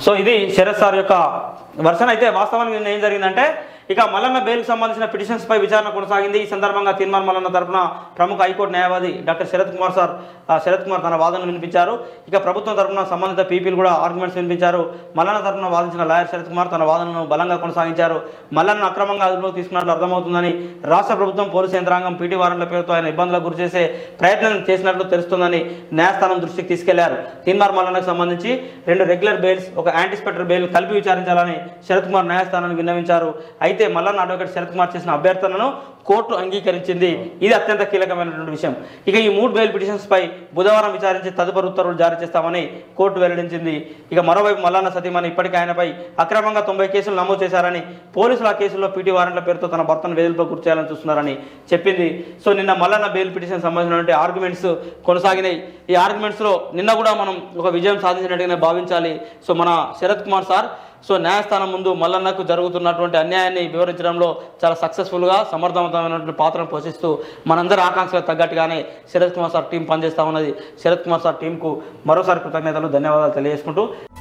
so ఇది Sarath sir యొక్క version అయితే వాస్తవానికి నిన్న ఏం జరిగిందంటే ఇక మల్లన్న బెయిల్కి సంబంధించిన పిటిషన్స్ పై విచారణ కొనసాగింది ఈ సందర్భంగా తీర్మాన్ మల్లన్న తరపున ప్రముఖ హైకోర్టు న్యాయవాది డాక్టర్ శరత్ కుమార్ సార్ ఆ, శరత్ కుమార్ తన వాదనలు వినిపించారు ఇక ప్రభుత్వం తరపున సంబంధిత పీపీలు కూడా ఆర్గ్యుమెంట్స్ వినిపించారు మల్లన్న తరపున వాదించిన లాయర్ శరత్ కుమార్ తన వాదనను బలంగా కొనసాగించారు మల్లన్న అక్రమంగా అదుపులోకి తీసుకున్నట్లు అర్థమవుతుందని రాష్ట్ర ప్రభుత్వం పోలీసు యంత్రాంగం పీటీ వారెంట్ల పేరుతో ఆయన ఇబ్బందులకు గురి చేసే ప్రయత్నం చేసినట్లు తెలుస్తుందని న్యాయస్థానం దృష్టికి తీసుకెళ్లారు తీన్మార్ మల్లన్నకు సంబంధించి రెండు రెగ్యులర్ బెయిల్స్ ఒక యాంటిసిపేటర్ బెయిల్ కలిపి విచారించాలని శరత్ కుమార్ న్యాయస్థానానికి విన్నవించారు అయితే మల్లన్న అడ్వకేట్ శరత్ కుమార్ చేసిన అభ్యర్థనను కోర్టు అంగీకరించింది ఇది అత్యంత కీలకమైనటువంటి విషయం ఇక ఈ మూడు బెయిల్ పిటిషన్స్ పై బుధవారం విచారించి తదుపరి ఉత్తర్వులు జారీ చేస్తామని కోర్టు వెల్లడించింది ఇక మరోవైపు మల్లన్న సతీమణి ఇప్పటికే ఆయనపై అక్రమంగా తొంభై కేసులు నమోదు చేశారని పోలీసులు ఆ కేసుల్లో పీటీ వారెంట్ల పేరుతో తన భర్తను వేధింపులో గురి చేయాలని చూస్తున్నారని చెప్పింది సో నిన్న మల్లన్న బెయిల్ పిటిషన్ సంబంధించినటువంటి ఆర్గ్యుమెంట్స్ కొనసాగినాయి ఈ ఆర్గ్యుమెంట్స్లో నిన్న కూడా మనం ఒక విజయం సాధించినట్టుగానే భావించాలి సో మన శరత్ కుమార్ సార్ సో న్యాయస్థానం ముందు మల్లన్నకు జరుగుతున్నటువంటి అన్యాయాన్ని వివరించడంలో చాలా సక్సెస్ఫుల్గా సమర్థవంతమైనటువంటి పాత్రను పోషిస్తూ మనందరి ఆకాంక్షలకు తగ్గట్టుగానే శరత్ కుమార్ సార్ టీం పనిచేస్తా ఉన్నది శరత్ కుమార్ సార్ టీంకు మరోసారి కృతజ్ఞతలు ధన్యవాదాలు తెలియజేసుకుంటూ